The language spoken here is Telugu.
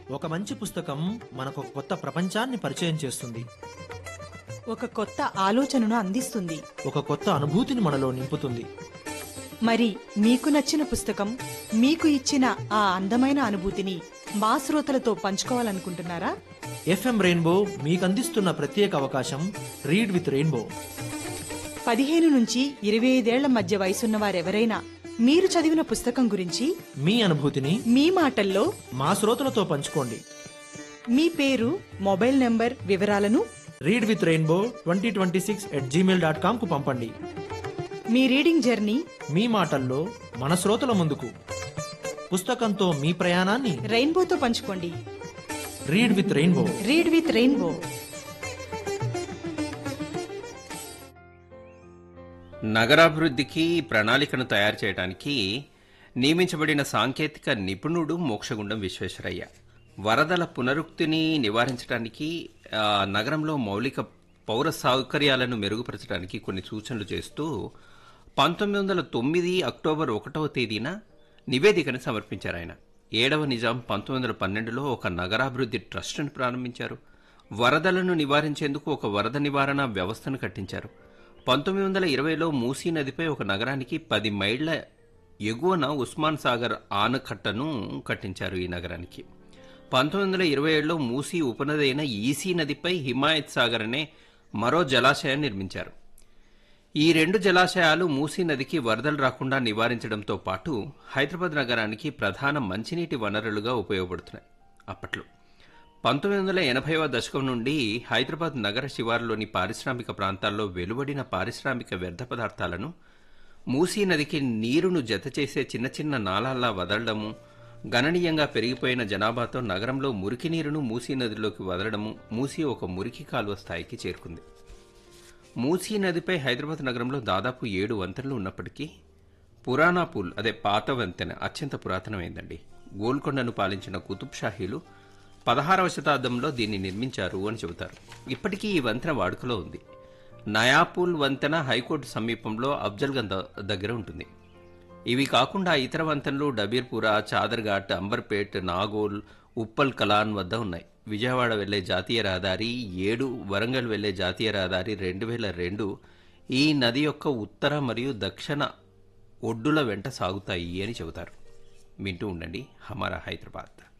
ఒక మంచి పుస్తకం మనకు ఒక కొత్త ప్రపంచాన్ని పరిచయం చేస్తుంది ఒక కొత్త ఆలోచనను అందిస్తుంది ఒక కొత్త అనుభూతిని మనలో నింపుతుంది మరి మీకు నచ్చిన పుస్తకం మీకు ఇచ్చిన ఆ అందమైన అనుభూతిని మా శ్రోతలతో పంచుకోవాలనుకుంటున్నారా ఎఫ్ఎం రెయిన్బో మీకు అందిస్తున్న ప్రత్యేక అవకాశం రీడ్ విత్ రెయిన్బో పదిహేను నుంచి ఇరవై ఐదేళ్ల మధ్య వయసున్న వారెవరైనా మీరు చదివిన పుస్తకం గురించి మీ అనుభూతిని మీ మాటల్లో మా శ్రోతలతో పంచుకోండి మీ పేరు మొబైల్ నెంబర్ వివరాలను read with rainbow twenty twenty six at Gmail dot com కు పంపండి మీ రీడింగ్ జర్నీ మీ మాటల్లో మన శ్రోతల ముందుకు పుస్తకంతో మీ ప్రయాణాన్ని రెయిన్బోతో పంచుకోండి read with rainbow read with rainbow నగరాభివృద్ధికి ప్రణాళికను తయారు చేయడానికి నియమించబడిన సాంకేతిక నిపుణుడు మోక్షగుండం విశ్వేశ్వరయ్య వరదల పునరుక్తిని నివారించడానికి ఆ, నగరంలో మౌలిక పౌర సౌకర్యాలను మెరుగుపరచడానికి కొన్ని సూచనలు చేస్తూ పంతొమ్మిది వందల తొమ్మిది అక్టోబర్ ఒకటవ తేదీన నివేదికను సమర్పించారు ఆయన ఏడవ నిజాం పంతొమ్మిది వందల పన్నెండులో ఒక నగరాభివృద్ధి ట్రస్టును ప్రారంభించారు వరదలను నివారించేందుకు ఒక వరద నివారణ వ్యవస్థను కట్టించారు పంతొమ్మిది వందల ఇరవైలో మూసీ నదిపై ఒక నగరానికి పది మైళ్ల ఎగువన ఉస్మాన్ సాగర్ ఆనకట్టను కట్టించారు ఈ నగరానికి పంతొమ్మిది వందల ఇరవై ఏడులో మూసీ ఉపనది అయిన ఈసీ నదిపై హిమాయత్ సాగర్ అనే మరో జలాశయాన్ని నిర్మించారు ఈ రెండు జలాశయాలు మూసీ నదికి వరదలు రాకుండా నివారించడంతో పాటు హైదరాబాద్ నగరానికి ప్రధాన మంచినీటి వనరులుగా ఉపయోగపడుతున్నాయి అప్పట్లో పంతొమ్మిది వందల ఎనభైవ దశకం నుండి హైదరాబాద్ నగర శివారులోని పారిశ్రామిక ప్రాంతాల్లో వెలువడిన పారిశ్రామిక వ్యర్థ పదార్థాలను మూసీ నదికి నీరును జతచేసే చిన్న చిన్న నాలాల్లా వదలడము గణనీయంగా పెరిగిపోయిన జనాభాతో నగరంలో మురికి నీరును మూసీ నదిలోకి వదలడము మూసీ ఒక మురికి కాలువ స్థాయికి చేరుకుంది మూసీ నదిపై హైదరాబాద్ నగరంలో దాదాపు ఏడు వంతెనలు ఉన్నప్పటికీ పురాణా పూల్ అదే పాత వంతెన అత్యంత పురాతనమైందండి గోల్కొండను పాలించిన కుతుబ్ షాహీలు పదహారవ శతాబ్దంలో దీన్ని నిర్మించారు అని చెబుతారు ఇప్పటికీ ఈ వంతెన వాడుకలో ఉంది నయాపూల్ వంతెన హైకోర్టు సమీపంలో అఫ్జల్గంజ్ దగ్గర ఉంటుంది ఇవి కాకుండా ఇతర వంతెనలు డబీర్పుర చాదర్ఘాట్ అంబర్పేట్ నాగోల్ ఉప్పల్ కలాన్ వద్ద ఉన్నాయి విజయవాడ వెళ్లే జాతీయ రహదారి ఏడు వరంగల్ వెళ్లే జాతీయ రహదారి రెండు వేల రెండు ఈ నది యొక్క ఉత్తర మరియు దక్షిణ ఒడ్డుల వెంట సాగుతాయి అని చెబుతారు వింటూ ఉండండి హమారా హైదరాబాద్